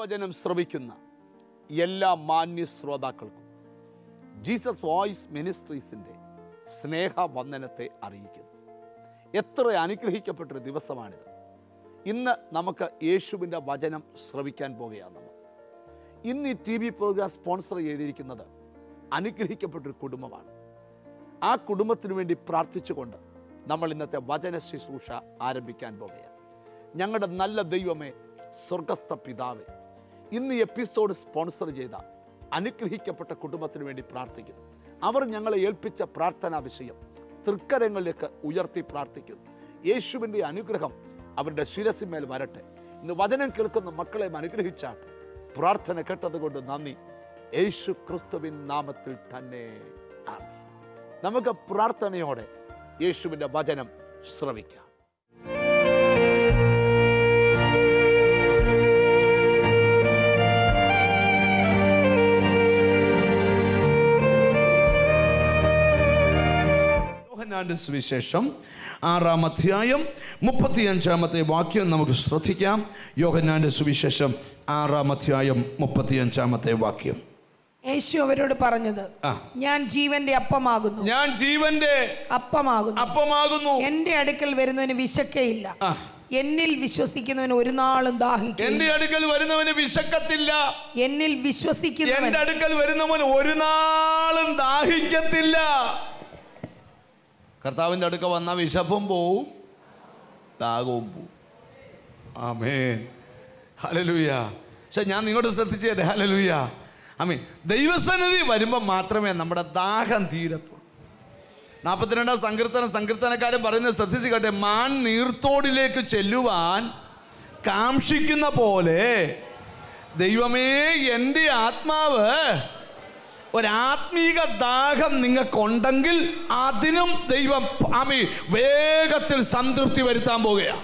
ദൈവവചനം ശ്രവിക്കുന്ന എല്ലാ മാന്യ ശ്രോതാക്കൾക്കും ജീസസ് വോയിസ് മിനിസ്ട്രീസിൻ്റെ സ്നേഹവന്ദനത്തെ അറിയിക്കുന്നു എത്ര അനുഗ്രഹിക്കപ്പെട്ടൊരു ദിവസമാണിത് ഇന്ന് നമുക്ക് യേശുവിൻ്റെ വചനം ശ്രവിക്കാൻ പോകുകയാണ് നമ്മൾ ഇന്ന് ഈ ടി വി പ്രോഗ്രാം സ്പോൺസർ ചെയ്തിരിക്കുന്നത് അനുഗ്രഹിക്കപ്പെട്ടൊരു കുടുംബമാണ് ആ കുടുംബത്തിന് വേണ്ടി പ്രാർത്ഥിച്ചുകൊണ്ട് നമ്മൾ ഇന്നത്തെ വചന ശുശ്രൂഷ ആരംഭിക്കാൻ പോകുകയാണ് ഞങ്ങളുടെ നല്ല ദൈവമേ സ്വർഗസ്ഥ പിതാവേ ഇന്ന് ഈ എപ്പിസോഡ് സ്പോൺസർ ചെയ്ത അനുഗ്രഹിക്കപ്പെട്ട കുടുംബത്തിന് വേണ്ടി പ്രാർത്ഥിക്കുന്നു അവർ ഞങ്ങളെ ഏൽപ്പിച്ച പ്രാർത്ഥനാ വിഷയം തൃക്കരങ്ങളിലേക്ക് ഉയർത്തി പ്രാർത്ഥിക്കുന്നു യേശുവിൻ്റെ അനുഗ്രഹം അവരുടെ ശിരസിന്മേൽ വരട്ടെ ഇന്ന് വചനം കേൾക്കുന്ന മക്കളെ അനുഗ്രഹിച്ചാട്ടെ പ്രാർത്ഥന കേട്ടതുകൊണ്ട് നന്ദി യേശു ക്രിസ്തുവിൻ നാമത്തിൽ തന്നെ ആമേൻ നമുക്ക് പ്രാർത്ഥനയോടെ യേശുവിൻ്റെ വചനം ശ്രവിക്കാം യോഹന്നാന്റെ സുവിശേഷം ആറാം അധ്യായം മുപ്പത്തിയഞ്ചാമത്തെ വാക്യം നമുക്ക് ശ്രദ്ധിക്കാം യോഹന്നാന്റെ സുവിശേഷം ആറാം അധ്യായം മുപ്പത്തിയഞ്ചാമത്തെ വാക്യം യേശു അവരോട് പറഞ്ഞത് ആ. ഞാൻ ജീവന്റെ അപ്പമാകുന്നു ഞാൻ ജീവന്റെ അപ്പമാകുന്നു അപ്പമാകുന്നു എന്റെ അടുക്കൽ വരുന്നവന് വിശക്കയില്ല ആ. എന്നിൽ വിശ്വസിക്കുന്നവന് ഒരു നാളും ദാഹിക്കില്ല എന്റെ അടുക്കൽ വരുന്നവന് വിശക്കത്തില്ല എന്നിൽ വിശ്വസിക്കുന്നവൻ എന്റെ അടുക്കൽ വരുന്നവൻ ഒരു നാളും ദാഹിക്കത്തില്ല കർത്താവിന്റെ അടുക്ക വന്ന വിശപ്പും പോവും ദാഹവും പോവും ആമേൻ ഹലലൂയ പക്ഷെ ഞാൻ നിങ്ങോട്ട് ശ്രദ്ധിച്ചു തരാം ഹലലൂയ ആമീൻ ദൈവസന്നിധി വരുമ്പോൾ മാത്രമേ നമ്മുടെ ദാഹം തീരത്തുള്ളൂ നാൽപ്പത്തിരണ്ടാം സങ്കീർത്തനം സങ്കീർത്തനക്കാരൻ പറയുന്നത് ശ്രദ്ധിച്ച് കേട്ടെ മാൻ നീർത്തോടിലേക്ക് ചെല്ലുവാൻ കാക്ഷിക്കുന്ന പോലെ ദൈവമേ എൻ്റെ ആത്മാവ് ഒരാത്മീക ദാഹം നിങ്ങൾക്കുണ്ടെങ്കിൽ അതിനും ദൈവം ആമി വേഗത്തിൽ സംതൃപ്തി വരുത്താൻ പോകുകയാണ്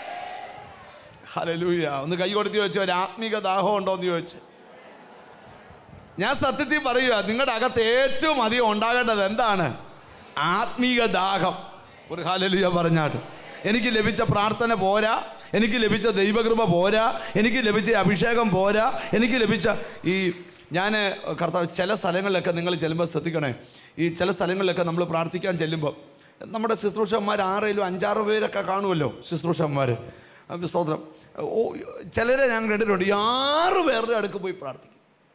ഹലലൂയ ഒന്ന് കൈ കൊടുത്ത് ചോദിച്ചു ഒരു ആത്മീക ദാഹം ഉണ്ടോ എന്ന് ചോദിച്ചു ഞാൻ സത്യത്തിൽ പറയുക നിങ്ങളുടെ അകത്ത് ഏറ്റവും അധികം ഉണ്ടാകേണ്ടത് എന്താണ് ആത്മീക ദാഹം ഒരു ഹാലലുയ പറഞ്ഞാട്ട് എനിക്ക് ലഭിച്ച പ്രാർത്ഥന പോരാ എനിക്ക് ലഭിച്ച ദൈവകൃപ പോരാ എനിക്ക് ലഭിച്ച അഭിഷേകം പോരാ എനിക്ക് ലഭിച്ച ഈ ഞാൻ കർത്താവ് ചില സ്ഥലങ്ങളിലൊക്കെ നിങ്ങൾ ചെല്ലുമ്പോൾ ശ്രദ്ധിക്കണേ ഈ ചില സ്ഥലങ്ങളിലൊക്കെ നമ്മൾ പ്രാർത്ഥിക്കാൻ ചെല്ലുമ്പോൾ നമ്മുടെ ശുശ്രൂഷന്മാർ ആറേലും അഞ്ചാറ് പേരൊക്കെ കാണുമല്ലോ ശുശ്രൂഷന്മാർ സ്തോത്രം ഓ ചിലരെ ഞാൻ കണ്ടിട്ടുണ്ട് ഈ ആറ് പേരുടെ അടുക്ക് പോയി പ്രാർത്ഥിക്കും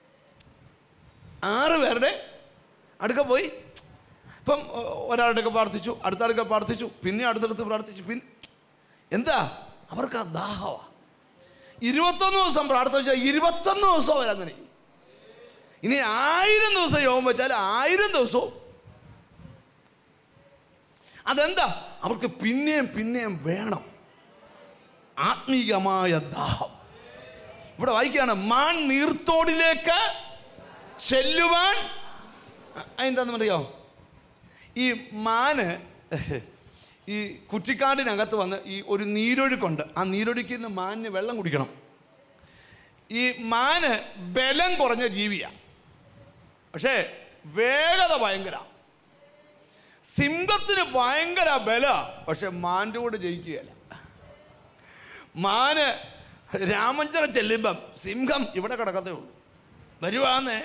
ആറ് പേരുടെ അടുക്ക പോയി ഇപ്പം ഒരാളുടെ അടുക്ക പ്രാർത്ഥിച്ചു അടുത്ത അടുക്ക പ്രാർത്ഥിച്ചു പിന്നെ അടുത്തടുത്ത് പ്രാർത്ഥിച്ചു പിന്നെ എന്താ അവർക്ക് ആ ദാഹമാ ഇരുപത്തൊന്ന് ദിവസം പ്രാർത്ഥിച്ചാൽ ഇരുപത്തൊന്ന് ദിവസം അവരങ്ങനെ ചെയ്യും. ഇനി ആയിരം ദിവസം യോഗം വെച്ചാൽ ആയിരം ദിവസവും അതെന്താ അവർക്ക് പിന്നെയും പിന്നെയും വേണം ആത്മീയമായ ദാഹം ഇവിടെ വായിക്കുകയാണ് മാൻ നീർത്തോടിലേക്ക് ചെല്ലുവാൻ എന്താണെന്ന് അറിയോ ഈ മാന് ഈ കുറ്റിക്കാടിനകത്ത് വന്ന് ഈ ഒരു നീരൊഴുക്കുണ്ട് ആ നീരൊഴുക്കിൽ നിന്ന് മാനിന് വെള്ളം കുടിക്കണം ഈ മാന് ബലം കുറഞ്ഞ ജീവിയാണ് പക്ഷേ വേഗത ഭയങ്കര സിംഹത്തിന് ഭയങ്കര ബല പക്ഷെ മാൻ്റെ കൂടെ ജയിക്കുകയല്ല മാന് രാമഞ്ചര ചെല്ലുമ്പം സിംഹം ഇവിടെ കിടക്കത്തേ ഉള്ളൂ വരുവാന്നേ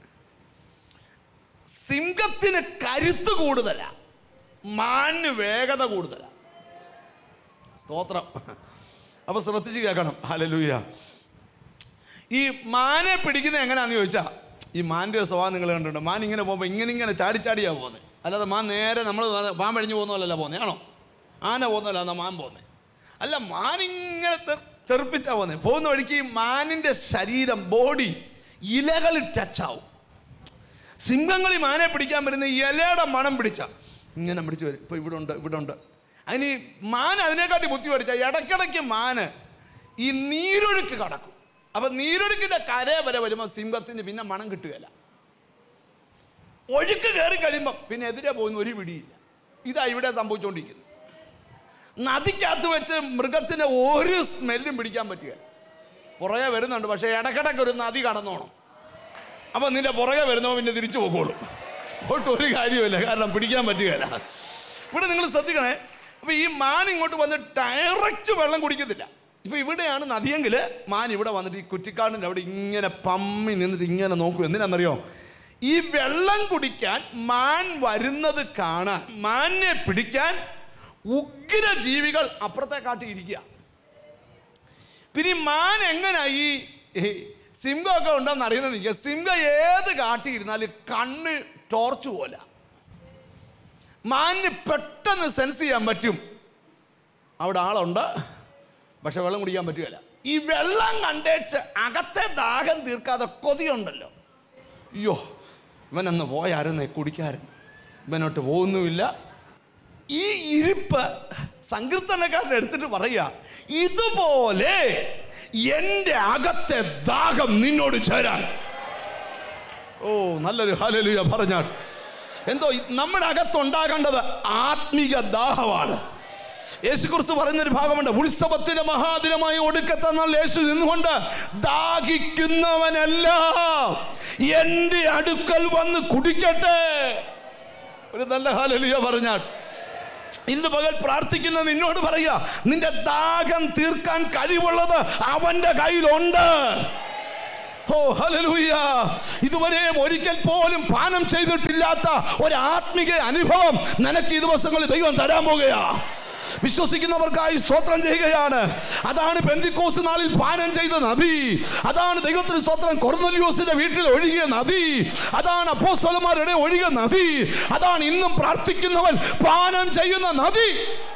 സിംഹത്തിന് കരുത്ത് കൂടുതല മാന് വേഗത കൂടുതല സ്തോത്രം അപ്പൊ ശ്രദ്ധിച്ച് കേൾക്കണം ഹലലൂയ ഈ മാനെ പിടിക്കുന്നത് എങ്ങനെയാന്ന് ചോദിച്ചാൽ ഈ മാൻ്റെ ഒരു സ്വഭാവം നിങ്ങൾ കണ്ടിട്ടുണ്ട് മാൻ ഇങ്ങനെ പോകുമ്പോൾ ഇങ്ങനെ ഇങ്ങനെ ചാടി ചാടിയാ പോകുന്നത് അല്ലാതെ മാൻ നേരെ നമ്മൾ പാൻ പഴിഞ്ഞു പോകുന്നതല്ല പോകുന്നത് ആണോ ആന പോകുന്നതല്ല എന്നാ മാൻ പോകുന്നത് അല്ല മാൻ ഇങ്ങനെ തെർ- തെറിപ്പിച്ചാ പോകുന്നത് പോകുന്ന വഴിക്ക് ഈ മാനിൻ്റെ ശരീരം ബോഡി ഇലകളിൽ ടച്ചാവും സിംഹങ്ങൾ ഈ മാനെ പിടിക്കാൻ വരുന്ന ഈ ഇലയുടെ മണം പിടിച്ച ഇങ്ങനെ പിടിച്ചു വരും ഇപ്പോൾ ഇവിടെ ഉണ്ട് ഇവിടെ ഉണ്ട് അതിന് ഈ മാൻ അതിനെക്കാട്ടി ബുദ്ധി പഠിച്ച ഇടയ്ക്കിടയ്ക്ക് മാന് ഈ നീരൊഴുക്ക് കടക്കും അപ്പം നീരൊഴുക്കിൻ്റെ കര വരെ വരുമ്പോൾ സിംഹത്തിന് പിന്നെ മണം കിട്ടുകയില്ല ഒഴുക്ക് കയറി കഴിയുമ്പോൾ പിന്നെ എതിരെ പോകുന്ന ഒരു പിടിയില്ല ഇതാ ഇവിടെ സംഭവിച്ചുകൊണ്ടിരിക്കുന്നത് നദിക്കകത്ത് വെച്ച് മൃഗത്തിന് ഒരു സ്മെല്ലും പിടിക്കാൻ പറ്റുകയില്ല പുറകെ വരുന്നുണ്ട് പക്ഷേ ഇടക്കിടക്ക് ഒരു നദി കടന്നോണം അപ്പം നിന്റെ പുറകെ വരുന്നവൻ പിന്നെ തിരിച്ചു പോക്കോളും പോയിട്ട് ഒരു കാര്യമില്ല കാരണം പിടിക്കാൻ പറ്റുകയില്ല ഇവിടെ നിങ്ങൾ ശ്രദ്ധിക്കണേ അപ്പോൾ ഈ മാൻ ഇങ്ങോട്ട് വന്ന് ഡയറക്റ്റ് വെള്ളം കുടിക്കത്തില്ല ഇപ്പൊ ഇവിടെയാണ് നദിയെങ്കിൽ മാൻ ഇവിടെ വന്നിട്ട് ഈ കുറ്റിക്കാടിൻ്റെ അവിടെ ഇങ്ങനെ പമ്മി നിന്നിട്ട് ഇങ്ങനെ നോക്കും എന്തിനാണെന്നറിയോ ഈ വെള്ളം കുടിക്കാൻ മാൻ വരുന്നത് കാണാൻ മാനിനെ പിടിക്കാൻ ഉഗ്ര ജീവികൾ അപ്പുറത്തെ കാട്ടിയിരിക്കുക പിന്നെ ഈ മാൻ എങ്ങനെ ഈ ഈ സിംഹമൊക്കെ ഉണ്ടെന്ന് അറിയുന്നത് എനിക്ക് സിംഹം ഏത് കാട്ടിയിരുന്നാലും കണ്ണ് ടോർച്ച് പോലെ മാനിന് പെട്ടെന്ന് സെൻസ് ചെയ്യാൻ പറ്റും അവിടെ ആളുണ്ട് പക്ഷെ വെള്ളം കുടിക്കാൻ പറ്റുകയില്ല ഈ വെള്ളം കണ്ടേച്ച് അകത്തെ ദാഹം തീർക്കാതെ കൊതിയുണ്ടല്ലോ അയ്യോ ഇവനന്ന് പോയായിരുന്നേ കുടിക്കായിരുന്നു ഇവനോട്ട് പോകുന്നുമില്ല ഈ ഇരിപ്പ് സങ്കീർത്തനക്കാരൻ എടുത്തിട്ട് പറയുക ഇതുപോലെ എൻ്റെ അകത്തെ ദാഹം നിന്നോട് ചേരാൻ ഓ നല്ലൊരു ഹലലുയ പറഞ്ഞാൽ എന്തോ ഈ നമ്മുടെ അകത്തുണ്ടാകേണ്ടത് ആത്മീക ദാഹമാണ് യേശു കുറിച്ച് പറയുന്നൊരു ഭാഗമുണ്ട് ഉത്സവത്തിന്റെ മഹാദിനമായി ഒടുക്കത്തെ നാൾ യേശു നിന്നുകൊണ്ട് ദാഹിക്കുന്നവനെല്ലാം എൻ്റെ അടുക്കൽ വന്ന് കുടിക്കട്ടെ ഒരു നല്ല ഹാലലിയ പറഞ്ഞാൽ ഇന്ന് പകൽ പ്രാർത്ഥിക്കുന്ന നിന്നോട് പറയുക നിന്റെ ദാഹം തീർക്കാൻ കഴിവുള്ളത് അവന്റെ കയ്യിലുണ്ട് ഓ ഹല്ലേലൂയ ഇതുവരെ ഒരിക്കൽ പോലും പാനം ചെയ്തിട്ടില്ലാത്ത ഒരു ആത്മിക അനുഭവം നിനക്ക് ഈ ദിവസങ്ങളിൽ ദൈവം തരാൻ പോകുകയാ വിശ്വസിക്കുന്നവർക്കായി സ്തോത്രം ചെയ്യുകയാണ് അതാണ് പെന്തിക്കോസ് നാളിൽ പാനം ചെയ്ത നദി അതാണ് ദൈവത്തിന് സ്തോത്രം കൊർന്നലിയോസിന്റെ വീട്ടിൽ ഒഴുകിയ നദി അതാണ് അപ്പോസ്തലന്മാരുടെ ഒഴുകിയ നദി അതാണ് ഇന്നും പ്രാർത്ഥിക്കുന്നവൻ പാനം ചെയ്യുന്ന നദി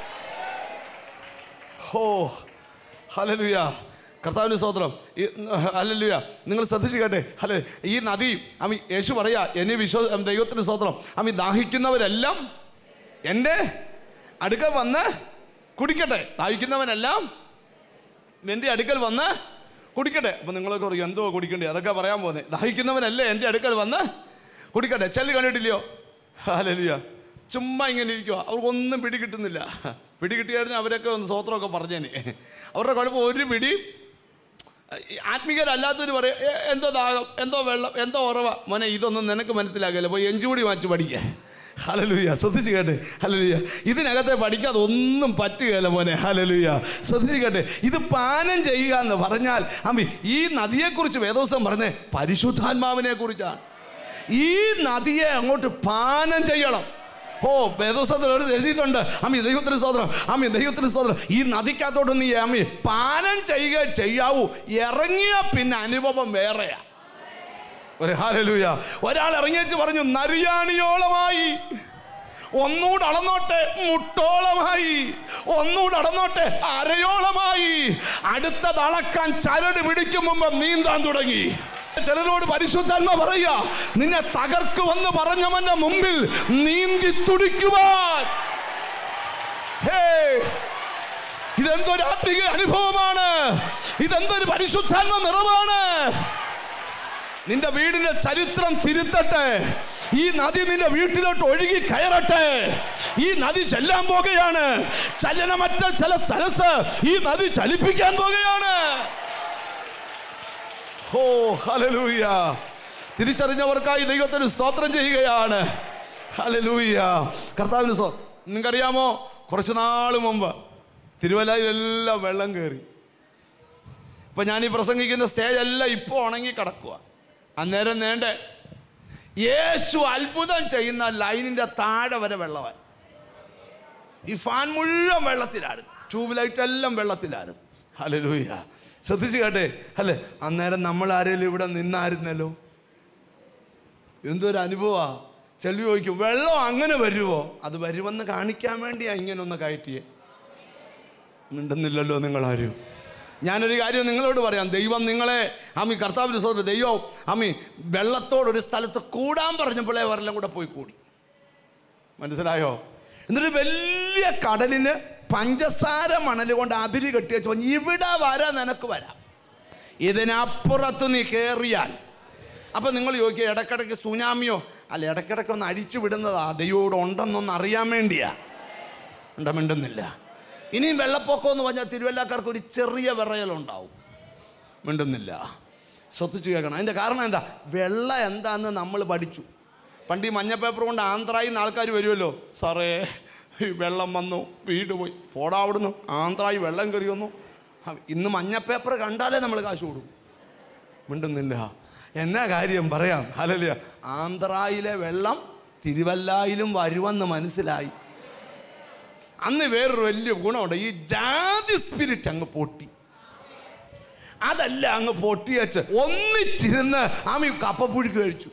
ഹോ ഹല്ലേലൂയ കർത്താവിന് സ്തോത്രം ഈ ഹല്ലേലൂയ നിങ്ങൾ ശ്രദ്ധിച്ച് കേട്ടെ ഹലേ ഈ നദി അമ്മി യേശു പറയാ എന്നെ വിശ്വ ദൈവത്തിന് സ്തോത്രം അമ്മി ദാഹിക്കുന്നവരെല്ലാം എൻ്റെ അടുക്കൽ വന്ന് കുടിക്കട്ടെ ദാഹിക്കുന്നവനെല്ലാം എൻ്റെ അടുക്കൽ വന്ന് കുടിക്കട്ടെ അപ്പം നിങ്ങളൊക്കെ പറയും എന്തോ കുടിക്കണ്ടേ അതൊക്കെ പറയാൻ പോകുന്നത് ദാഹിക്കുന്നവനല്ലേ എൻ്റെ അടുക്കൽ വന്ന് കുടിക്കട്ടെ ചെല്ലി കണ്ടിട്ടില്ലയോ ഹല്ലേലൂയ ചുമ്മാ ഇങ്ങനെ ഇരിക്കുക അവർക്കൊന്നും പിടി കിട്ടുന്നില്ല പിടി കിട്ടിയായിരുന്നു അവരൊക്കെ ഒന്ന് സ്വത്രമൊക്കെ പറഞ്ഞേനെ അവരുടെ കുഴപ്പം ഒരു പിടി ഈ ആത്മീകരല്ലാത്തവർ പറയും "ഏ, എന്തോ ദാഹം എന്തോ വെള്ളം എന്തോ ഉറവ മോനെ ഇതൊന്നും നിനക്ക് മനസ്സിലാകില്ല പോയി എഞ്ചുകൂടി വാങ്ങിച്ച് പഠിക്കേ ഹലലുയ ശ്രദ്ധിച്ച് കേട്ടെ ഹലലുയ ഇതിനകത്തെ പഠിക്കാതെ ഒന്നും പറ്റുകയില്ല മോനെ ഹലലുയ ശ്രദ്ധിച്ച് കേട്ടെ ഇത് പാനം ചെയ്യുക എന്ന് പറഞ്ഞാൽ അമ്മി ഈ നദിയെക്കുറിച്ച് വേദോസം പറഞ്ഞേ പരിശുദ്ധാത്മാവിനെ കുറിച്ചാണ് ഈ നദിയെ അങ്ങോട്ട് പാനം ചെയ്യണം ഓ വേദോസത്തിൽ ഒരു എഴുതിയിട്ടുണ്ട് അമ്മി ദൈവത്തിന് സ്തോത്രം അമ്മി ദൈവത്തിന് സ്തോത്രം ഈ നദിക്കകത്തോട്ട് നീ അമ്മി പാനം ചെയ്യുക ചെയ്യാവൂ ഇറങ്ങിയ പിന്നെ അനുഭവം വേറെയാ ഒരു ഹാലലൂയ ഒരാൾ ഇറങ്ങിയച്ച് പറഞ്ഞു നരിയാണിയോളമായി ഒന്നുകൂടെ അളന്നോട്ടെ മുട്ടോളമായി ഒന്നുകൂടെ അളന്നോട്ടെ അരയോളമായി അടുത്തത് അളക്കാൻ ചരട് പിടിക്കും മുമ്പ് നീന്താൻ തുടങ്ങി ചിലരോട് പരിശുദ്ധാത്മ പറയുക നിന്നെ തകർക്കുമെന്ന് പറഞ്ഞവന്റെ മുമ്പിൽ നീന്തി തുടിക്കുവാൻ ഹേ ഇതെന്തൊരു ആത്മീക അനുഭവമാണ് ഇതെന്തൊരു പരിശുദ്ധാത്മ നിറവാണ് നിന്റെ വീടിന്റെ ചരിത്രം തിരുത്തട്ടെ ഈ നദി നിന്റെ വീട്ടിലോട്ട് ഒഴുകി കയറട്ടെ ഈ നദി ചെല്ലാൻ പോകുകയാണ് ചലനമറ്റ ചില സ്ഥലത്ത് ഈ നദി ചലിപ്പിക്കാൻ പോകുകയാണ് ഓ ഹലലൂയ തിരിച്ചറിഞ്ഞവർക്കായി ദൈവത്തിന് സ്തോത്രം ചെയ്യുകയാണ് ഹലലൂയ കർത്താവിന് സ്തോ നിങ്ങൾക്കറിയാമോ കുറച്ച് നാൾ മുമ്പ് തിരുവല്ലയിലെല്ലാം വെള്ളം കയറി ഇപ്പം ഞാൻ ഈ പ്രസംഗിക്കുന്ന സ്റ്റേജ് എല്ലാം ഇപ്പോൾ ഉണങ്ങി കിടക്കുക അന്നേരം നേണ്ട യേശു അത്ഭുതം ചെയ്യുന്ന ലൈനിൻ്റെ താഴെ വരെ വെള്ളമായി ഈ ഫാൻ മുഴുവൻ വെള്ളത്തിലായിരുന്നു ട്യൂബ് ലൈറ്റ് എല്ലാം വെള്ളത്തിലായിരുന്നു ഹലലൂയ ശ്രദ്ധിച്ച് കേട്ടെ അല്ലേ അന്നേരം നമ്മൾ ആരെങ്കിലും ഇവിടെ നിന്നായിരുന്നല്ലോ എന്തൊരു അനുഭവമാ ചെല്ലു ചോദിക്കും വെള്ളം അങ്ങനെ വരുമോ അത് വരുമെന്ന് കാണിക്കാൻ വേണ്ടിയാ ഇങ്ങനെ ഒന്ന് കയറ്റിയേ മിണ്ടുന്നില്ലല്ലോ നിങ്ങളാരും ഞാനൊരു കാര്യം നിങ്ങളോട് പറയാം ദൈവം നിങ്ങളെ അമ്മി കർത്താവിന് സോദര ദൈവം അമ്മി വെള്ളത്തോടൊരു സ്ഥലത്ത് കൂടാൻ പറഞ്ഞപ്പോഴേ അവരെല്ലാം കൂടെ പോയി കൂടി മനസ്സിലായോ എന്നിട്ട് വലിയ കടലിന് പഞ്ചസാര മണൽ കൊണ്ട് അതിരി കെട്ടി വെച്ച് പറഞ്ഞു ഇവിടെ വരാൻ നിനക്ക് വരാം ഇതിനപ്പുറത്ത് നീ കയറിയാൽ അപ്പം നിങ്ങൾ ചോദിക്കുക ഇടയ്ക്കിടയ്ക്ക് സുനാമിയോ അല്ല ഇടയ്ക്കിടയ്ക്ക് ഒന്ന് അഴിച്ചു വിടുന്നതാ ദൈവം ഉണ്ടെന്നൊന്ന് അറിയാൻ വേണ്ടിയാ ഉണ്ട മിണ്ടുന്നില്ല ഇനിയും വെള്ളപ്പൊക്കം എന്ന് പറഞ്ഞാൽ തിരുവല്ലക്കാർക്ക് ഒരു ചെറിയ വിറയലുണ്ടാവും മിണ്ടുന്നില്ല ശ്രദ്ധിച്ചു കേൾക്കണം അതിൻ്റെ കാരണം എന്താ വെള്ളം എന്താന്ന് നമ്മൾ പഠിച്ചു പണ്ട് ഈ മഞ്ഞ പേപ്പർ കൊണ്ട് ആന്ധ്രായിൽ നിന്ന് ആൾക്കാർ വരുമല്ലോ സാറേ ഈ വെള്ളം വന്നു വീട് പോയി പോടാ അവിടുന്ന് ആന്ധ്രായി വെള്ളം കയറി വന്നു ഇന്ന് മഞ്ഞ പേപ്പർ കണ്ടാലേ നമ്മൾ കാശ് കൊടുക്കും മിണ്ടുന്നില്ല എന്നാ കാര്യം പറയാം ഹലലിയ ആന്ധ്രായിലെ വെള്ളം തിരുവല്ലായിലും വരുമെന്ന് മനസ്സിലായി അന്ന് വേറൊരു വലിയ ഗുണമുണ്ട് ഈ ജാതി സ്പിരിറ്റ് അങ്ങ് പൊട്ടി അതല്ല അങ്ങ് പൊട്ടിയച്ച് ഒന്നിച്ചിരുന്ന് ആമി കപ്പപ്പുഴുക്ക് കഴിച്ചു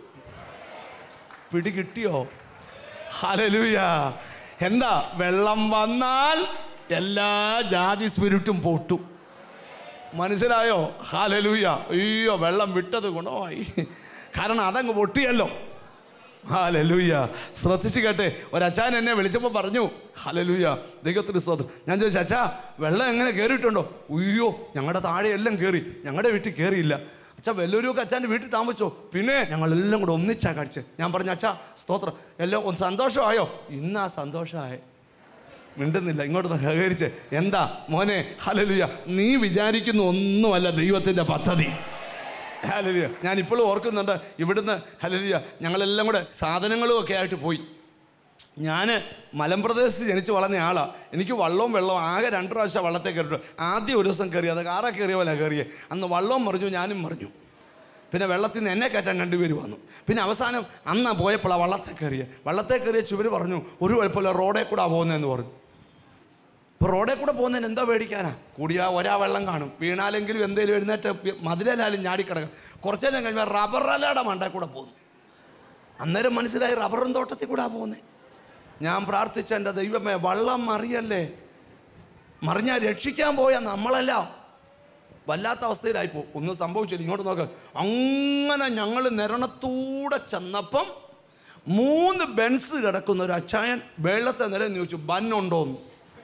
പിടി കിട്ടിയോ ഹലലുയ എന്താ വെള്ളം വന്നാൽ എല്ലാ ജാതി സ്പിരിറ്റും പൊട്ടും മനസ്സിലായോ ഹാലലൂയ അയ്യോ വെള്ളം വിട്ടത് ഗുണമായി കാരണം അതങ്ങ് പൊട്ടിയല്ലോ ഹാലലൂയ ശ്രദ്ധിച്ച് കേട്ടെ ഒരച്ചാൻ എന്നെ വിളിച്ചപ്പോൾ പറഞ്ഞു ഹാലലൂയ ദൈവത്തിന് സ്തോത്രം ഞാൻ ചോദിച്ചു അച്ഛാ വെള്ളം എങ്ങനെ കയറിയിട്ടുണ്ടോ ഉയ്യോ ഞങ്ങളുടെ താഴെ എല്ലാം കയറി ഞങ്ങളുടെ വീട്ടിൽ കയറിയില്ല അച്ഛാ വെല്ലൂരൊക്കെ അച്ഛൻ്റെ വീട്ടിൽ താമസിച്ചോ പിന്നെ ഞങ്ങളെല്ലാം കൂടെ ഒന്നിച്ചാ കഴിച്ച് ഞാൻ പറഞ്ഞു അച്ഛാ സ്തോത്രം എല്ലാം ഒന്ന് സന്തോഷമായോ ഇന്നാ സന്തോഷമായ മിണ്ടുന്നില്ല ഇങ്ങോട്ട് സഹകരിച്ച് എന്താ മോനെ ഹലലുയ നീ വിചാരിക്കുന്ന ഒന്നുമല്ല ദൈവത്തിൻ്റെ പദ്ധതി ഹലലിയ ഞാൻ ഇപ്പോഴും ഓർക്കുന്നുണ്ട് ഇവിടുന്ന് ഹലലിയ ഞങ്ങളെല്ലാം കൂടെ സാധനങ്ങളും ഒക്കെ ആയിട്ട് പോയി ഞാൻ മലമ്പ്രദേശത്ത് ജനിച്ച് വളർന്ന ആളാണ് എനിക്ക് വള്ളവും വെള്ളവും ആകെ രണ്ട് പ്രാവശ്യം വള്ളത്തെ കയറിട്ടു ആദ്യം ഒരു ദിവസം കയറി അത് കാറ കയറിയ പോലെ കയറിയേ അന്ന് വള്ളവും മറിഞ്ഞു ഞാനും മറിഞ്ഞു പിന്നെ വെള്ളത്തിൽ നിന്ന് എന്നെ കയറ്റാൻ രണ്ടുപേര് വന്നു പിന്നെ അവസാനം അന്ന് പോയപ്പോഴാണ് വള്ളത്തെ കയറിയ വള്ളത്തെ കയറിയ ചുവര് പറഞ്ഞു ഒരു കുഴപ്പമില്ല റോഡേ കൂടെ പോകുന്നതെന്ന് പറഞ്ഞു ഇപ്പോൾ റോഡേ കൂടെ പോകുന്നതിന് എന്താ പേടിക്കാനാ കൂടിയാ ഒരാ വെള്ളം കാണും വീണാലെങ്കിലും എന്തേലും എഴുന്നേറ്റ് മതിലാലും ഞാടിക്കിടക്കാം കുറച്ചു നേരം കഴിയുമ്പോൾ റബ്ബർ അലയുടെ മണ്ടേ കൂടെ പോകുന്നു അന്നേരം മനസ്സിലായി റബ്ബറും തോട്ടത്തിൽ കൂടെ പോകുന്നത് ഞാൻ പ്രാർത്ഥിച്ച എൻ്റെ ദൈവമേ വള്ളം മറിയല്ലേ മറിഞ്ഞാൽ രക്ഷിക്കാൻ പോയ നമ്മളല്ല വല്ലാത്ത അവസ്ഥയിലായിപ്പോ ഒന്നും സംഭവിച്ചില്ല ഇങ്ങോട്ട് നോക്ക് അങ്ങനെ ഞങ്ങൾ നിരണത്തൂടെ ചെന്നപ്പം മൂന്ന് ബെൻസ് കിടക്കുന്ന ഒരു അച്ചായൻ വെള്ളത്തെ നിലന്ന് ചോദിച്ചു ബന്നുണ്ടോന്ന്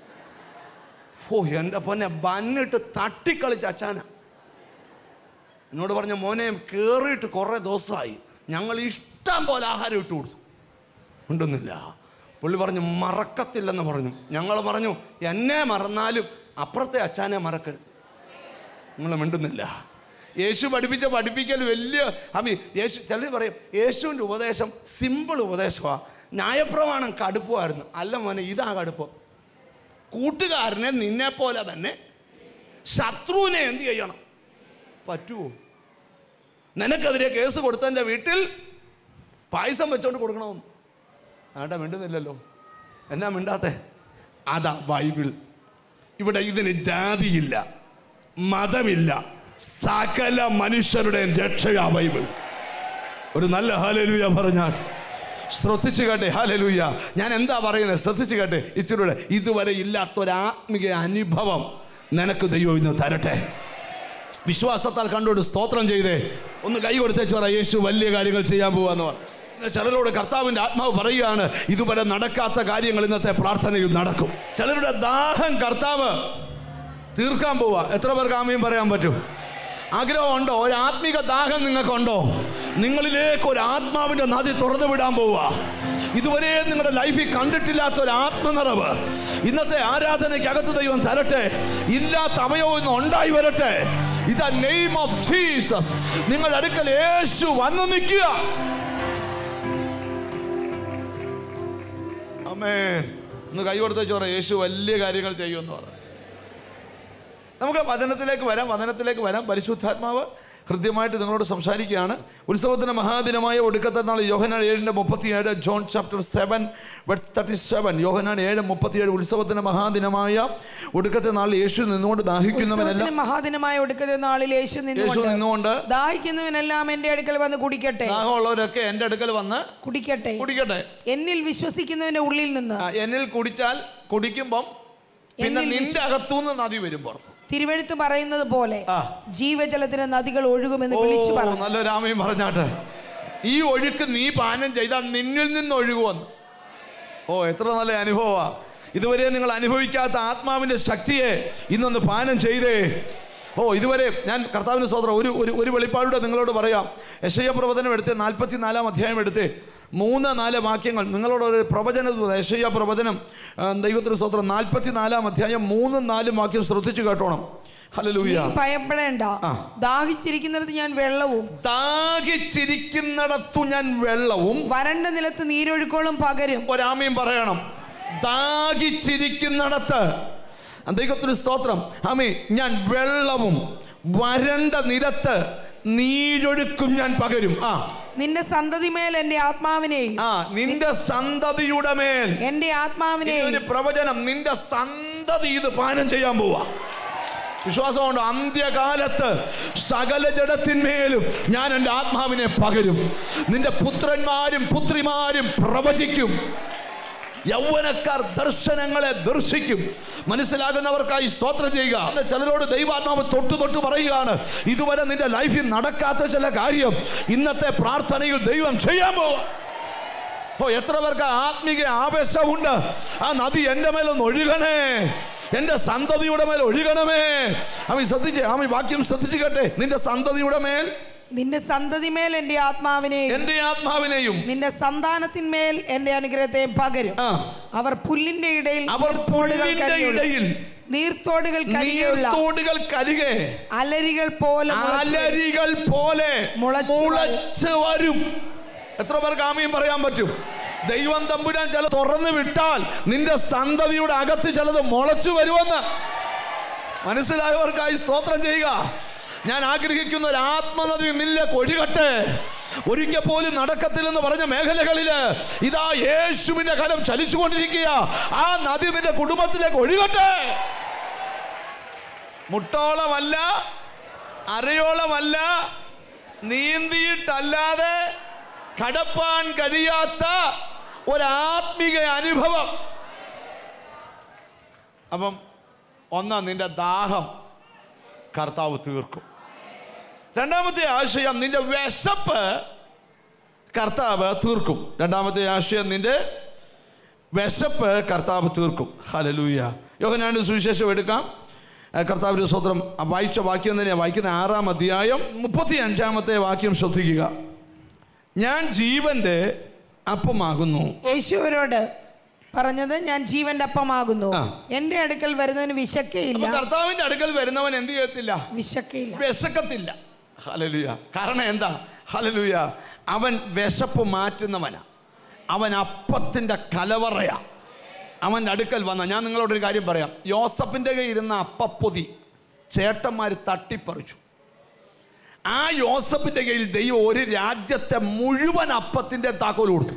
ഓ എൻ്റെ പൊന്നെ ബന്നിട്ട് തട്ടിക്കളിച്ച അച്ചാന എന്നോട് പറഞ്ഞ മോനെ കയറിയിട്ട് കുറേ ദിവസമായി ഞങ്ങൾ ഇഷ്ടം പോലെ ആഹാരം ഇട്ട് കൊടുത്തു ഉണ്ടെന്നില്ല പുള്ളി പറഞ്ഞു മറക്കത്തില്ലെന്ന് പറഞ്ഞു ഞങ്ങൾ പറഞ്ഞു എന്നെ മറന്നാലും അപ്പുറത്തെ അച്ഛനെ മറക്കരുത് നിങ്ങൾ മിണ്ടുന്നില്ല യേശു പഠിപ്പിച്ച പഠിപ്പിക്കൽ വലിയ അമ്മി യേശു ചിലർ പറയും യേശുവിൻ്റെ ഉപദേശം സിമ്പിൾ ഉപദേശമാണ് ന്യായപ്രമാണം കടുപ്പമായിരുന്നു അല്ല മോനെ ഇതാ കടുപ്പം കൂട്ടുകാരനെ നിന്നെ പോലെ തന്നെ ശത്രുവിനെ എന്ത് ചെയ്യണം പറ്റുമോ നിനക്കെതിരെ കേസ് കൊടുത്തതിൻ്റെ വീട്ടിൽ പായസം വെച്ചോണ്ട് കൊടുക്കണമെന്ന് ആണ്ടാ മിണ്ടുന്നില്ലല്ലോ എന്നാ മിണ്ടാത്തെ അതാ ബൈബിൾ ഇവിടെ ഇതിന് ജാതിയില്ല മതമില്ല സകല മനുഷ്യരുടെ രക്ഷയാ ബൈബിൾ ഒരു നല്ല ഹാലലൂയ പറഞ്ഞാട്ട് ശ്രദ്ധിച്ചു കേട്ടെ ഹാലലൂയ ഞാൻ എന്താ പറയുന്നത് ശ്രദ്ധിച്ചു കേട്ടെ ഇച്ചിരൂടെ ഇതുവരെ ഇല്ലാത്തൊരാത്മിക അനുഭവം നിനക്ക് ദൈവം ഇന്ന് തരട്ടെ വിശ്വാസത്താൽ കണ്ടോട് സ്തോത്രം ചെയ്തേ ഒന്ന് കൈ കൊടുത്തേച്ച് പറ യേശു വലിയ കാര്യങ്ങൾ ചെയ്യാൻ പോവാന്ന് പറഞ്ഞു ചിലരോട് കർത്താവിൻ്റെ ആത്മാവ് പറയുകയാണ് ഇതുവരെ നടക്കാത്ത കാര്യങ്ങൾ ഇന്നത്തെ പ്രാർത്ഥനയിൽ നടക്കും ചിലരുടെ ദാഹം കർത്താവ് തീർക്കാൻ പോവാ എത്ര പേർക്ക് ആമയും പറയാൻ പറ്റും ആഗ്രഹമുണ്ടോ ഒരു ആത്മിക ദാഹം നിങ്ങൾക്കുണ്ടോ നിങ്ങളിലേക്ക് ഒരു ആത്മാവിൻ്റെ നദി തുറന്നു വിടാൻ പോവുക ഇതുവരെ നിങ്ങളുടെ ലൈഫിൽ കണ്ടിട്ടില്ലാത്ത ഒരു ആത്മനിറവ് ഇന്നത്തെ ആരാധനയ്ക്കകത്ത് ദൈവം തരട്ടെ ഇല്ലാത്ത അവയവം ഇന്ന് ഉണ്ടായി വരട്ടെ ഇതാ നെയിം ഓഫ് ജീസസ് നിങ്ങളുടെ അടുക്കൽ യേശു വന്നു നിൽക്കുക അമേൻ ഒന്ന് കൈ കൊടുത്ത ചോറ യേശു വലിയ കാര്യങ്ങൾ ചെയ്യുമെന്ന് പറഞ്ഞു നമുക്ക് വചനത്തിലേക്ക് വരാം വചനത്തിലേക്ക് വരാം പരിശുദ്ധാത്മാവ് ഹൃദ്യമായിട്ട് നിങ്ങളോട് സംസാരിക്കുകയാണ് ഉത്സവത്തിന് മഹാദിനമായ ഒടുക്കത്തെ നാൾ യോഹനാൻ ഏഴിൻ്റെ മുപ്പത്തിയേഴ് John chapter seven verse thirty seven Yohannan ഏഴ് മുപ്പത്തിയേഴ് ഉത്സവത്തിന് മഹാദിനമായ ഒടുക്കത്തെ നാൾ യേശു നിന്നുകൊണ്ട് ദാഹിക്കുന്നവനെല്ലാം ഉത്സവത്തിന് മഹാദിനമായ ഒടുക്കത്തെ നാളിൽ യേശു യേശു നിന്നുകൊണ്ട് നിന്നുകൊണ്ട് ദാഹിക്കുന്നവനെല്ലാം എന്റെ അടുക്കൽ വന്ന് കുടിക്കട്ടെ ദാഹമുള്ളവരൊക്കെ എൻ്റെ അടുക്കൽ വന്ന് കുടിക്കട്ടെ കുടിക്കട്ടെ എന്നിൽ വിശ്വസിക്കുന്നവന്റെ ഉള്ളിൽ നിന്ന് ആ, എന്നിൽ കുടിച്ചാൽ കുടിക്കുമ്പം പിന്നെ എന്നിൽ നിന്റെ അകത്തുനിന്ന് നദി വരും പുറത്ത് തിരുവെഴുത്ത് പറയുന്നത് പോലെ ആ. ജീവജലത്തിന് നദികൾ ഒഴുകുമെന്ന് ഓ വിളിച്ചു പറഞ്ഞു നല്ല രാമയും പറഞ്ഞാട്ടെ ഈ ഒഴുക്ക് നീ പാനം ചെയ്താൽ നിന്നിൽ നിന്ന് ഒഴുകുവന്ന് ഓ എത്ര നല്ല അനുഭവമാ ഇതുവരെ നിങ്ങൾ അനുഭവിക്കാത്ത ആത്മാവിൻ്റെ ശക്തിയെ ഇന്നൊന്ന് പാനം ചെയ്തേ ഓ ഇതുവരെ ഞാൻ കർത്താവിന് സ്വതന്ത്രം ഒരു ഒരു ഒരു വെളിപ്പാടുടെ നിങ്ങളോട് പറയാം യശയ പ്രവചനം എടുത്ത് നാൽപ്പത്തി നാലാം അധ്യായം എടുത്ത് മൂന്ന് നാല് വാക്യങ്ങൾ നിങ്ങളോട് ഒരു പ്രവചന യശയ പ്രവചനം ആ, ദൈവത്തിന് സ്വതന്ത്രം നാൽപ്പത്തി നാലാം അധ്യായം മൂന്നും നാലും വാക്യം ശ്രദ്ധിച്ചു കേട്ടോണം ഹലലൂയ നീ ഭയപ്പെടേണ്ട ആ. ദാഹിച്ചിരിക്കുന്നിടത്ത് ഞാൻ വെള്ളവും ദാഹിച്ചിരിക്കുന്നിടത്തു ഞാൻ വെള്ളവും വരണ്ട നിലത്ത് നീരൊഴുക്കോളും പകരും ഒരാമയും പറയണം ദാഹിച്ചിരിക്കുന്നിടത്ത് ദൈവത്തിന് സ്തോത്രം ആമേ ഞാൻ വെള്ളവും വരണ്ട നിരത്ത് നീരൊഴുക്കും ഞാൻ പകരും ആ നിന്റെ സന്തതിമേൽ എന്റെ ആത്മാവിനെയും ആ നിന്റെ സന്തതിയുടെ മേൽ എന്റെ ഇനി ആത്മാവിനെയും ഒരു പ്രവചനം നിന്റെ സന്തതി ഇത് പാനം ചെയ്യാൻ പോവാ വിശ്വാസമുണ്ട് അന്ത്യകാലത്ത് സകല ജഡത്തിന്മേലും ഞാൻ എൻ്റെ ആത്മാവിനെ പകരും നിന്റെ പുത്രന്മാരും പുത്രിമാരും പ്രവചിക്കും യൗവനക്കാർ ദർശനങ്ങളെ ദർശിക്കും മനസ്സിലാകുന്നവർക്കായി സ്തോത്രം ചെയ്യുക ചിലരോട് ദൈവാത്മാവ് തൊട്ട് തൊട്ട് പറയുകയാണ് ഇതുവരെ നിന്റെ ലൈഫിൽ നടക്കാത്ത ചില കാര്യം ഇന്നത്തെ പ്രാർത്ഥനയിൽ ദൈവം ചെയ്യാൻ പോവാ ഓ എത്ര പേർക്ക് ആത്മീക ആവേശമുണ്ട് ആ നദി എൻ്റെ മേലൊന്ന് ഒഴുകണേ എൻ്റെ സന്തതിയുടെ മേൽ ഒഴുകണമേ അവൻ ശ്രദ്ധിച്ചേ അവൻ വാക്യം ശ്രദ്ധിച്ചു കേട്ടെ നിന്റെ സന്തതിയുടെ മേൽ നിന്റെ സന്തതിമേൽ എന്റെ ആത്മാവിനെയും എൻ്റെ ആത്മാവിനെയും നിന്റെ സന്താനത്തിന്മേൽ എന്റെ അനുഗ്രഹത്തെ പകരും ആ അവർ പുല്ലിന്റെ ഇടയിൽ അവർ നീർത്തോടുകൾ പുല്ലിന്റെ കരിയുള്ള- ഇടയിൽ നീർത്തോടുകൾ കരിയുള്ള നീർത്തോടുകൾ കരികെ അലരികൾ പോലെ മുളച്ച് അലരികൾ പോലെ മുളച്ച് മുളച്ച് വരും എത്ര പേർക്ക് ആമയും പറയാൻ പറ്റും ദൈവം തമ്പുരാൻ ചില തുറന്നു വിട്ടാൽ നിന്റെ സന്തതിയുടെ അകത്ത് ചിലത് മുളച്ചു വരുമെന്ന് മനസ്സിലായവർക്കായി സ്തോത്രം ചെയ്യുക ഞാൻ ആഗ്രഹിക്കുന്ന ഒരു ആത്മനദി നില്ല കൊഴികട്ടെ ഒരിക്കൽ പോലും നടക്കത്തില്ലെന്ന് പറഞ്ഞ മേഖലകളില് ഇതാ യേശുവിന്റെ കലം ചലിച്ചുകൊണ്ടിരിക്കുക ആ നദി നിന്റെ കുടുംബത്തിലേക്ക് ഒഴുകട്ടെ മുട്ടോളമല്ല അരയോളമല്ല നീന്തിയിട്ടല്ലാതെ കടപ്പാൻ കഴിയാത്ത ഒരാത്മിക അനുഭവം അപ്പം ഒന്ന് നിന്റെ ദാഹം കർത്താവ് തീർക്കും രണ്ടാമത്തെ ആശയം നിന്റെ വിശപ്പ് കർത്താവ് തീർക്കും രണ്ടാമത്തെ ആശയം നിന്റെ വിശപ്പ് കർത്താവ് തീർക്കും ഹലലൂയ യോഹനാന്റെ സുവിശേഷം എടുക്കാം ആ, കർത്താവിന്റെ സ്വത്രം ആ വായിച്ച വാക്യം തന്നെയാണ് വായിക്കുന്ന ആറാം അധ്യായം മുപ്പത്തി അഞ്ചാമത്തെ വാക്യം ശ്രദ്ധിക്കുക ഞാൻ ജീവന്റെ അപ്പമാകുന്നു യേശുവരോട് പറഞ്ഞത് ഞാൻ ജീവന്റെ അപ്പമാകുന്നു ആ. എന്റെ അടുക്കൽ വരുന്നവന് വിശക്കയില്ല അപ്പൊ കർത്താവിന്റെ അടുക്കൽ വരുന്നവൻ എന്ത് ചെയ്യത്തില്ല വിശക്കയില്ല വിശക്കത്തില്ല ഹലലുയ കാരണം എന്താ ഹലലുയ അവൻ വിശപ്പ് മാറ്റുന്നവനാ അവൻ അപ്പത്തിൻ്റെ കലവറയാ അവൻ്റെ അടുക്കൽ വന്ന ഞാൻ നിങ്ങളോടൊരു കാര്യം പറയാം യോസഫിൻ്റെ കയ്യിൽ ഇരുന്ന അപ്പപ്പൊതി ചേട്ടന്മാർ തട്ടിപ്പറിച്ചു ആ യോസഫിൻ്റെ കയ്യിൽ ദൈവം ഒരു രാജ്യത്തെ മുഴുവൻ അപ്പത്തിൻ്റെ താക്കോൽ കൊടുത്തു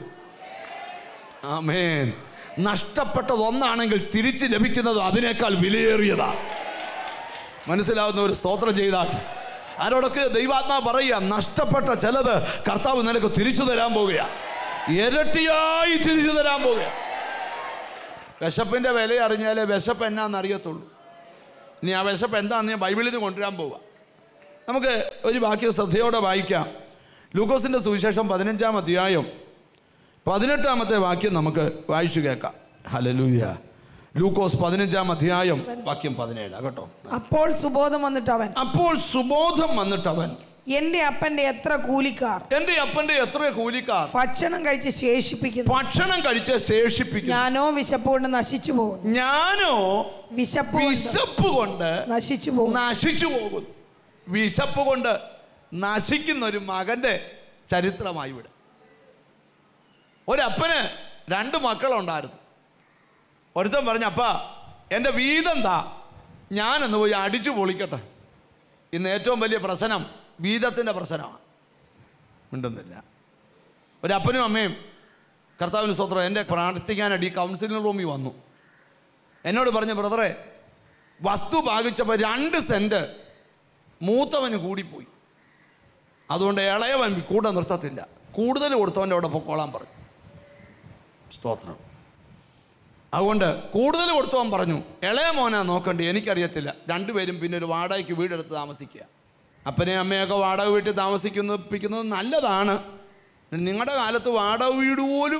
ആമേൻ നഷ്ടപ്പെട്ടത് ഒന്നാണെങ്കിൽ തിരിച്ച് ലഭിക്കുന്നത് അതിനേക്കാൾ വിലയേറിയതാണ് മനസ്സിലാവുന്ന ഒരു സ്തോത്രം ചെയ്താട്ട് ആരോടൊക്കെ ദൈവാത്മാ പറയുക നഷ്ടപ്പെട്ട ചിലത് കർത്താവ് നിനക്ക് തിരിച്ചു തരാൻ പോവുക ഇരട്ടിയായി തിരിച്ചു തരാൻ പോവുക വിശപ്പിൻ്റെ വില അറിഞ്ഞാലേ വിശപ്പ് എന്നാന്ന് അറിയത്തുള്ളൂ ഇനി ആ വിശപ്പ് എന്താണെന്ന് ഞാൻ ബൈബിളിൽ നിന്ന് കൊണ്ടുവരാൻ പോവുക നമുക്ക് ഒരു വാക്യം ശ്രദ്ധയോടെ വായിക്കാം ലൂക്കോസിൻ്റെ സുവിശേഷം പതിനഞ്ചാം അധ്യായം പതിനെട്ടാമത്തെ വാക്യം നമുക്ക് വായിച്ചു കേൾക്കാം ഹലലൂയ ലൂക്കോസ് പതിനഞ്ചാം അധ്യായം വാക്യം പതിനേഴ് കേട്ടോ അപ്പോൾ സുബോധം വന്നിട്ട് അവൻ അപ്പോൾ സുബോധം വന്നിട്ട് അവൻ എന്റെ അപ്പന്റെ എത്ര കൂലിക്കാർ എന്റെ അപ്പന്റെ എത്ര കൂലിക്കാർ ഭക്ഷണം കഴിച്ച് ശേഷിപ്പിക്കുന്നു ഭക്ഷണം കഴിച്ച് ശേഷിപ്പിക്കും ഞാനോ വിശപ്പ് കൊണ്ട് നശിച്ചു പോകുന്നു ഞാനോ വിശപ്പ് കൊണ്ട് വിശപ്പ് കൊണ്ട് നശിച്ചു പോകുന്നു നശിച്ചു പോകുന്നു വിശപ്പ് കൊണ്ട് നശിക്കുന്ന ഒരു മകന്റെ ചരിത്രമായി ഇവിടെ ഒരപ്പന് രണ്ട് മക്കളുണ്ടായിരുന്നു ഒരുത്തൻ പറഞ്ഞ അപ്പ എൻ്റെ വീതം താ ഞാനൊന്ന് പോയി അടിച്ചു പൊളിക്കട്ടെ ഇന്ന് ഏറ്റവും വലിയ പ്രശ്നം വീതത്തിൻ്റെ പ്രശ്നമാണ് മിണ്ടുന്നില്ല ഒരപ്പനും അമ്മയും കർത്താവിന് സ്വത്രം എൻ്റെ പ്രാർത്ഥിക്കാനായിട്ട് ഈ കൗൺസിലിംഗ് റൂമിൽ വന്നു എന്നോട് പറഞ്ഞ ബ്രദറെ വസ്തു ഭാഗിച്ചപ്പോൾ രണ്ട് സെൻറ്റ് മൂത്തവന് കൂടിപ്പോയി അതുകൊണ്ട് ഇളയവൻ കൂടെ നിർത്തത്തില്ല കൂടുതൽ കൊടുത്തവൻ്റെ അവിടെ പൊക്കോളാൻ പറഞ്ഞു സ്തോത്രം അതുകൊണ്ട് കൂടുതൽ കൊടുത്തവൻ പറഞ്ഞു ഇളയ മോനാ നോക്കണ്ടേ എനിക്കറിയത്തില്ല രണ്ടുപേരും പിന്നെ ഒരു വാടകയ്ക്ക് വീടെടുത്ത് താമസിക്കുക അപ്പനെ അമ്മയൊക്കെ വാടക വീട്ടിൽ താമസിക്കുന്നത് നല്ലതാണ് നിങ്ങളുടെ കാലത്ത് വാടക വീട് പോലും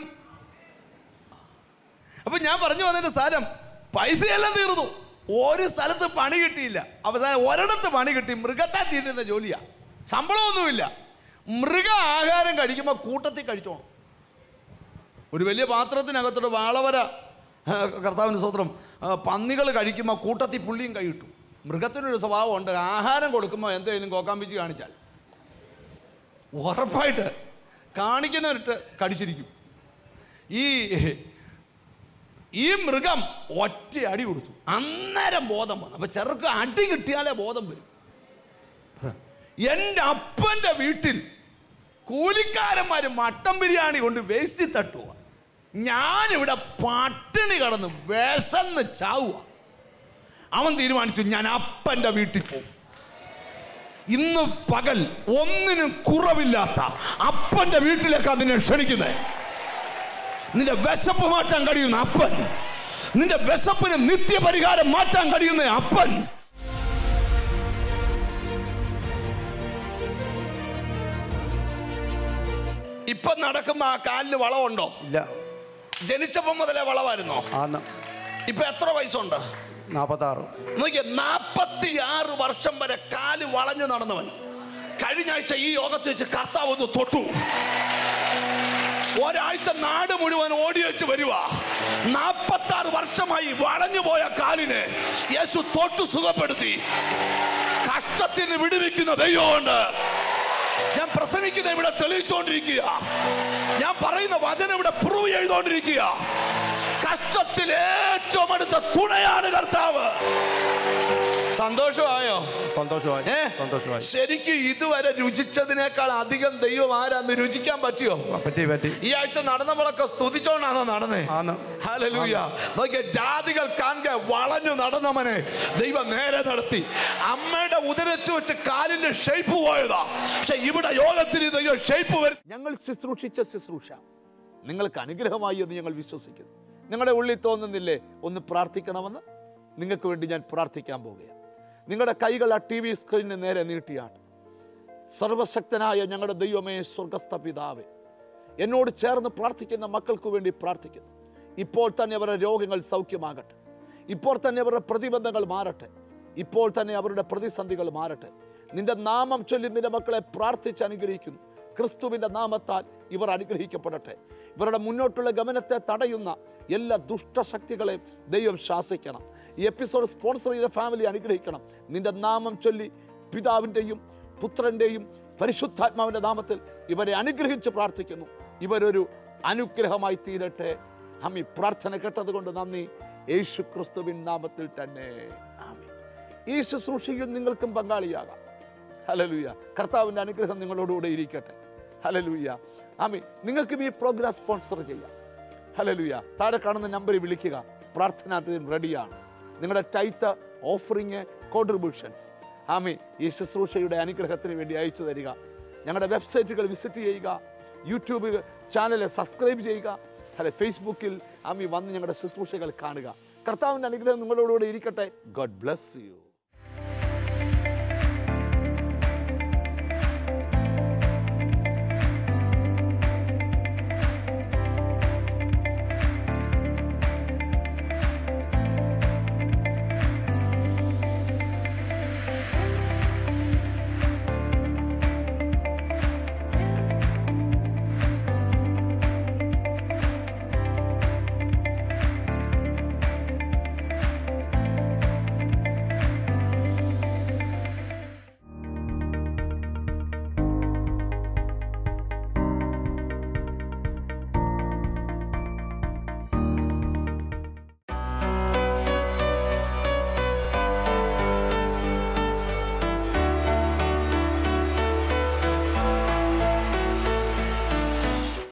അപ്പം ഞാൻ പറഞ്ഞു വന്നതിൻ്റെ സ്ഥലം പൈസയെല്ലാം തീർന്നു ഒരു സ്ഥലത്ത് പണി കിട്ടിയില്ല അവസാനം ഒരിടത്ത് പണി കിട്ടി മൃഗത്തെ തീരുന്ന ജോലിയാ ശമ്പളമൊന്നുമില്ല മൃഗ ആഹാരം കഴിക്കുമ്പോൾ കൂട്ടത്തിൽ കഴിച്ചോണം ഒരു വലിയ പാത്രത്തിനകത്തോട്ട് വാളവര ആ, കർത്താവിന് സ്വത്രം പന്നികൾ കഴിക്കുമ്പോൾ കൂട്ടത്തിൽ പുള്ളിയും കൈയിട്ടു മൃഗത്തിനൊരു സ്വഭാവമുണ്ട് ആഹാരം കൊടുക്കുമ്പോൾ എന്തെങ്കിലും കോക്കാമ്പിച്ച് കാണിച്ചാൽ ഉറപ്പായിട്ട് കാണിക്കുന്നവരിട്ട് കടിച്ചിരിക്കും ഈ ഈ മൃഗം ഒറ്റ അടി കൊടുത്തു അന്നേരം ബോധം വന്നു അപ്പൊ ചെറുക്ക് അടി കിട്ടിയാലേ ബോധം വരും എൻ്റെ അപ്പൻ്റെ വീട്ടിൽ കൂലിക്കാരന്മാര് മട്ടൻ ബിരിയാണി കൊണ്ട് വേസ്റ്റി തട്ടുക ഞാനിവിടെ പട്ടിണി കടന്ന് വിശന്ന് ചാവുക അവൻ തീരുമാനിച്ചു ഞാൻ അപ്പൻ്റെ വീട്ടിൽ പോകും ഇന്ന് പകൽ ഒന്നിനും കുറവില്ലാത്ത അപ്പൻ്റെ വീട്ടിലേക്ക് നിന്നെ ക്ഷണിക്കുന്നത് നിന്റെ വിശപ്പ് മാറ്റാൻ കഴിയുന്ന അപ്പൻ നിന്റെ വിശപ്പിന് നിത്യപരിഹാരം മാറ്റാൻ കഴിയുന്ന അപ്പൻ ഇപ്പൊ നടക്കുമ്പോ ആ കാലിന് വളവുണ്ടോ ഇല്ല ജനിച്ചപ്പോ മുതലേ വളവായിരുന്നോ ആന്ന് ഇപ്പൊ എത്ര വയസ്സുണ്ട് നാൽപ്പത്താറ് നോക്കിയ നാപ്പത്തി ആറ് വർഷം വരെ കാല് വളഞ്ഞു നടന്നവൻ കഴിഞ്ഞ ആഴ്ച ഈ യോഗത്തിൽ വെച്ച് കർത്താവ് ഒന്ന് തൊട്ടു ഒരാഴ്ച നാട് മുഴുവൻ ഓടി വെച്ച് വരുക നാപ്പത്തി ആറ് വർഷമായി വളഞ്ഞു പോയ കാലിനെ യേശു തൊട്ടു സുഖപ്പെടുത്തി കഷ്ടത്തിൽ നിന്ന് വിടുവിക്കുന്ന ദൈവമുണ്ട് ഞാൻ പ്രസംഗിക്കുന്ന ഇവിടെ തെളിയിച്ചുകൊണ്ടിരിക്കുക ഞാൻ പറയുന്ന വചനം ഇവിടെ പ്രൂവ് ചെയ്തുകൊണ്ടിരിക്കുക കഷ്ടത്തിൽ ഏറ്റവും അടുത്ത തുണയാണ് കർത്താവ് സന്തോഷമായോ സന്തോഷമായി ഏ? സന്തോഷമായി ശരിക്കും ഇതുവരെ രുചിച്ചതിനേക്കാൾ അധികം ദൈവം ആരാന്ന് രുചിക്കാൻ പറ്റിയോ പറ്റി പറ്റി ഈ ആഴ്ച നടന്നവളൊക്കെ സ്തുതിച്ചോണ്ടാണോ നടന്നേ ആന്ന് ഹല്ലേലൂയ നോക്കിയ ജാതികൾ കാണുക വളഞ്ഞു നടന്നവനെ ദൈവം നേരെ നടത്തി അമ്മയുടെ ഉദരച്ചു വെച്ച് കാലിന്റെ ഷേപ്പ് പോയതാ പക്ഷെ ഇവിടെ യോഗത്തിന് ദൈവം ഷേപ്പ് വരുത്തി ഞങ്ങൾ ശുശ്രൂഷിച്ച ശുശ്രൂഷ നിങ്ങൾക്ക് അനുഗ്രഹമായി എന്ന് ഞങ്ങൾ വിശ്വസിക്കുന്നു നിങ്ങളുടെ ഉള്ളിൽ തോന്നുന്നില്ലേ ഒന്ന് പ്രാർത്ഥിക്കണമെന്ന് നിങ്ങൾക്ക് വേണ്ടി ഞാൻ പ്രാർത്ഥിക്കാൻ പോവുകയാണ് നിങ്ങളുടെ കൈകൾ ആ ടി വി സ്ക്രീനിന് നേരെ നീട്ടിയാണ് സർവശക്തനായ ഞങ്ങളുടെ ദൈവമേ സ്വർഗസ്ഥ പിതാവേ എന്നോട് ചേർന്ന് പ്രാർത്ഥിക്കുന്ന മക്കൾക്ക് വേണ്ടി പ്രാർത്ഥിക്കുന്നു ഇപ്പോൾ തന്നെ അവരുടെ രോഗങ്ങൾ സൗഖ്യമാകട്ടെ ഇപ്പോൾ തന്നെ അവരുടെ പ്രതിബന്ധങ്ങൾ മാറട്ടെ ഇപ്പോൾ തന്നെ അവരുടെ പ്രതിസന്ധികൾ മാറട്ടെ നിന്റെ നാമം ചൊല്ലി നിന്റെ മക്കളെ പ്രാർത്ഥിച്ച് അനുഗ്രഹിക്കുന്നു ക്രിസ്തുവിൻ്റെ നാമത്താൽ ഇവർ അനുഗ്രഹിക്കപ്പെടട്ടെ ഇവരുടെ മുന്നോട്ടുള്ള ഗമനത്തെ തടയുന്ന എല്ലാ ദുഷ്ടശക്തികളെയും ദൈവം ശാസിക്കണം ഈ എപ്പിസോഡ് സ്പോൺസർ ചെയ്ത ഫാമിലി അനുഗ്രഹിക്കണം നിന്റെ നാമം ചൊല്ലി പിതാവിൻ്റെയും പുത്രൻ്റെയും പരിശുദ്ധാത്മാവിൻ്റെ നാമത്തിൽ ഇവരെ അനുഗ്രഹിച്ച് പ്രാർത്ഥിക്കുന്നു ഇവരൊരു അനുഗ്രഹമായി തീരട്ടെ അമ്മി പ്രാർത്ഥന കേട്ടതുകൊണ്ട് നന്ദി യേശു ക്രിസ്തുവിൻ നാമത്തിൽ തന്നെ ആമി ഈ ശുശ്രൂഷയിൽ നിങ്ങൾക്കും പങ്കാളിയാകാം ഹലലൂയ കർത്താവിൻ്റെ അനുഗ്രഹം നിങ്ങളോടുകൂടെ ഇരിക്കട്ടെ ഹലലൂയ ആമി നിങ്ങൾക്കും ഈ പ്രോഗ്രാം സ്പോൺസർ ചെയ്യാം ഹലലൂയ താഴെ കാണുന്ന നമ്പറിൽ വിളിക്കുക പ്രാർത്ഥന റെഡിയാണ് നിങ്ങളുടെ ടൈത്ത് ഓഫറിങ് കോൺട്രിബ്യൂഷൻസ് ആമി ഈ ശുശ്രൂഷയുടെ അനുഗ്രഹത്തിന് വേണ്ടി അയച്ചു തരിക ഞങ്ങളുടെ വെബ്സൈറ്റുകൾ വിസിറ്റ് ചെയ്യുക യൂട്യൂബ് ചാനൽ സബ്സ്ക്രൈബ് ചെയ്യുക അല്ലെ ഫേസ്ബുക്കിൽ ആമി വന്ന് ഞങ്ങളുടെ ശുശ്രൂഷകൾ കാണുക കർത്താവിൻ്റെ അനുഗ്രഹം നിങ്ങളോടുകൂടെ ഇരിക്കട്ടെ ഗോഡ് ബ്ലസ് യു